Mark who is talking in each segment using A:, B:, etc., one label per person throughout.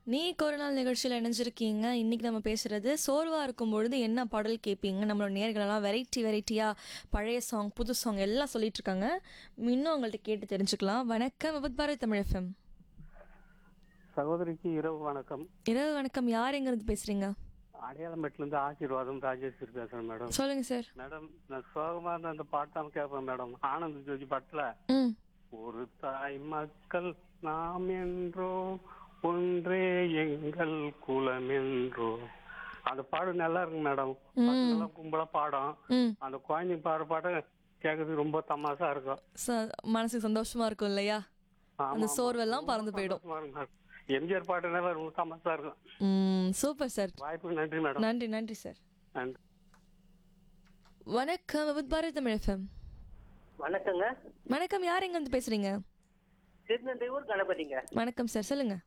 A: நீ ஒரு நாள் நிகழ்ச்சியில் இணைஞ்சிருக்கீங்க இன்னைக்கு நம்ம பேசுறது சோர்வா இருக்கும் பொழுது என்ன பாடல் கேட்பீங்க நம்மளோட நேர்களெல்லாம் வெரைட்டி வெரைட்டியா பழைய சாங் புது சாங் எல்லாம் சொல்லிட்டு இருக்காங்க இன்னும் அவங்கள்ட்ட கேட்டு தெரிஞ்சுக்கலாம் வணக்கம் விபத் பாரதி தமிழ் எஃப்எம்
B: சகோதரிக்கு இரவு வணக்கம்
A: இரவு வணக்கம் யார் எங்க இருந்து பேசுறீங்க
B: அடையாளமேட்ல இருந்து ஆசீர்வாதம் ராஜேஸ்வரி பேசுறேன் மேடம்
A: சொல்லுங்க சார்
B: மேடம் நான் சோகமா இருந்த அந்த பாட்டு தான் கேட்பேன் மேடம் ஆனந்த் ஜோதி பாட்டுல
A: ம்
B: ஒரு தாய் மக்கள் நாம் என்றோ ஒன்றே எங்கள் குலம் என்றோ அந்த பாடு நல்லா இருக்கு மேடம் பசங்கெல்லாம் கும்பலா பாடும்
A: ம்
B: அந்த குழந்தைங்க பாடுற பாட்டு கேட்கறதுக்கு ரொம்ப தமாசா இருக்கும்
A: ச- மனசுக்கு சந்தோஷமா இருக்கும் இல்லையா
B: ஆமா,
A: அந்த
B: ஆமா.
A: சோர்வெல்லாம் பறந்து போயிடும்
B: சந்தோஷமா இருக்கும் மேடம். எம்ஜிஆர் பாட்டுனால ரொம்ப தமாசா இருக்கும்
A: ம் சூப்பர் சார்
B: வாய்ப்புக்கு நன்றி மேடம்
A: நன்றி நன்றி சார்
B: நன்றி
A: வணக்கம் விபத் பாரதி தமிழ் எஃப்எம்
C: வணக்கங்க
A: வணக்கம் யார் எங்க இருந்து பேசுறீங்க
C: திருநெல்வேலூர் கணபதிங்க
A: வணக்கம் சார் சொல்லுங்க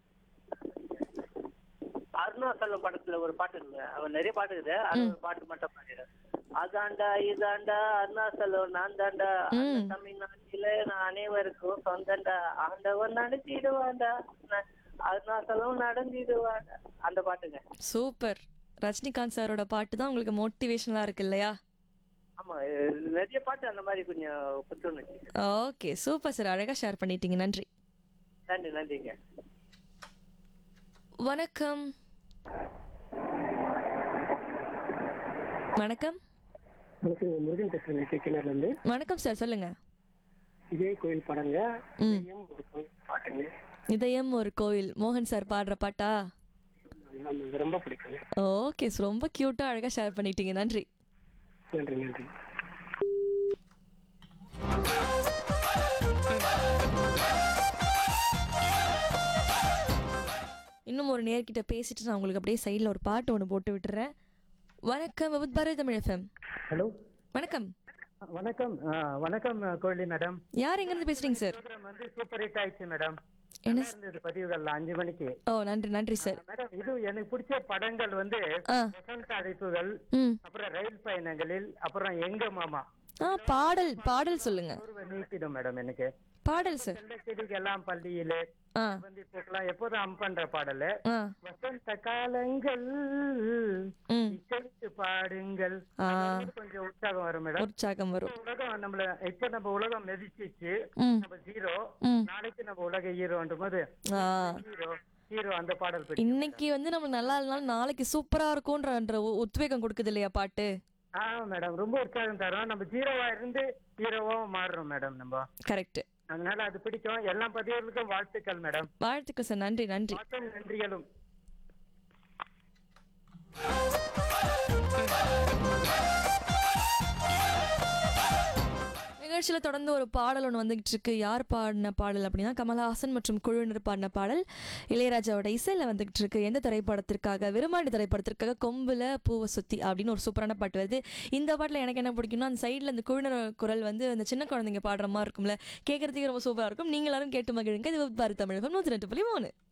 C: அருணாசலம் படத்துல ஒரு பாட்டு இருக்குங்க அவன் நிறைய பாட்டு இருக்குது அது ஒரு பாட்டு மட்டும் பாடிடுறேன் அதாண்டா இதாண்டா அருணாசலம் நான் தாண்டா அந்த தமிழ்நாட்டில நான் அனைவருக்கும் சொந்தண்டா ஆண்டவன் நடத்திடுவாண்டா ந- அருணாசலம் நடந்திடுவாண்டா அந்த பாட்டுங்க
A: சூப்பர் ரஜினிகாந்த் சாரோட பாட்டு தான் உங்களுக்கு மோட்டிவேஷனலா இருக்கு இல்லையா
C: ஆமா இது நிறைய பாட்டு அந்த மாதிரி கொஞ்சம் புத்துணர்ச்சி
A: ஓகே சூப்பர் சார் அழகா ஷேர் பண்ணிட்டீங்க நன்றி
C: நன்றி நன்றிங்க
A: வணக்கம் வணக்கம்
D: வணக்கம் முருகன் பேசுறேன் கிணறுல இருந்து
A: வணக்கம் சார் சொல்லுங்க
D: இதே கோயில் படங்க
A: ம்.
D: இதயம் ஒரு கோயில் பாட்டுங்க
A: இதயம் ஒரு கோயில் மோகன் சார் பாடுற பாட்டா
D: நமக்கு ரொம்ப பிடிக்குங்க
A: ஓகே ரொம்ப கியூட்டா அழகா ஷேர் பண்ணிட்டீங்க நன்றி
D: நன்றி நன்றி
A: இன்னும் ஒரு நேர்கிட்ட பேசிட்டு நான் உங்களுக்கு அப்படியே சைடில் ஒரு பாட்டு ஒன்று போட்டு விட்டுறேன் வணக்கம் விபத் பாரதி தமிழ் எஃப்எம்
D: ஹலோ
A: வணக்கம்
D: வணக்கம் ஆ, வணக்கம் கோயிலி மேடம்
A: யார் எங்கேருந்து பேசுறீங்க சார்
D: ப்ரோக்ராம் வந்து சூப்பர் ஹிட் ஆயிடுச்சு மேடம்
A: என்ன
D: நல்லா இருந்தது பதிவுகள்ல அஞ்சு மணிக்கு
A: ஓ நன்றி நன்றி சார்
D: மேடம் இது எனக்கு பிடிச்ச படங்கள் வந்து
A: ஆ
D: வசந்த அழைப்புகள்
A: ம்
D: அப்புறம் ரயில் பயணங்களில் அப்புறம் எங்க மாமா
A: ஆ பாடல் பாடல் சொல்லுங்க
D: ஒருவ நீட்டிடும் மேடம் எனக்கு
A: பாடல் சார்
D: செல்ல செடிக்கெல்லாம் பள்ளியிலே
A: ஆ
D: வந்து இப்போக்கெல்லாம் எப்போதும் அம் பண்ற பாடலு
A: ஆ
D: வசந்த காலங்கள்
A: ம்
D: இசைத்து பாடுங்கள்
A: ஆ
D: அது கொஞ்சம் உற்சாகம் வரும் மேடம்
A: உற்சாகம் வரும்
D: இப்ப உலகம் நம்மள இப்ப நம்ம உலகம் மெதிச்சிச்சு
A: ம்
D: நம்ம ஜீரோ
A: ம்
D: நாளைக்கு நம்ம உலக ஹீரோன்ற போது
A: ஆ
D: ஹீரோ ஹீரோ அந்த பாடல் பற்றி
A: இன்னைக்கு வந்து நம்ம நல்லா இல்லைனாலும் நாளைக்கு சூப்பரா இருக்கும்ன்ற உ- உத்வேகம் கொடுக்குது இல்லையா பாட்டு
D: ஆ மேடம் ரொம்ப உற்சாகம் தரும் நம்ம ஜீரோவா இருந்து ஹீரோவா மாறுறோம் மேடம் நம்ம
A: கரெக்ட்
D: அதனால அது பிடிக்கும் எல்லா பதிவுகளுக்கும் வாழ்த்துக்கள் மேடம்
A: வாழ்த்துக்கள் சார் நன்றி நன்றி
D: வாழ்த்தும் நன்றிகளும்
A: நிகழ்ச்சியில் தொடர்ந்து ஒரு பாடல் ஒன்று வந்துகிட்டு இருக்கு யார் பாடின பாடல் அப்படின்னா கமலஹாசன் மற்றும் குழுவினர் பாடின பாடல் இளையராஜாவோட இசையில் வந்துகிட்டு இருக்கு எந்த திரைப்படத்திற்காக விரும்மாண்டி திரைப்படத்திற்காக கொம்புல பூவை சுத்தி அப்படின்னு ஒரு சூப்பரான பாட்டு வருது இந்த பாட்டில் எனக்கு என்ன பிடிக்கும்னா அந்த சைடில் அந்த குழுவினர் குரல் வந்து அந்த சின்ன குழந்தைங்க பாடுற மாதிரி இருக்கும்ல கேட்கறதுக்கு ரொம்ப சூப்பராக இருக்கும் நீங்க எல்லாரும் கேட்டு மகிழுங்க இது பாரு தமிழகம் நூற்றி ரெண்டு புள்ளி மூணு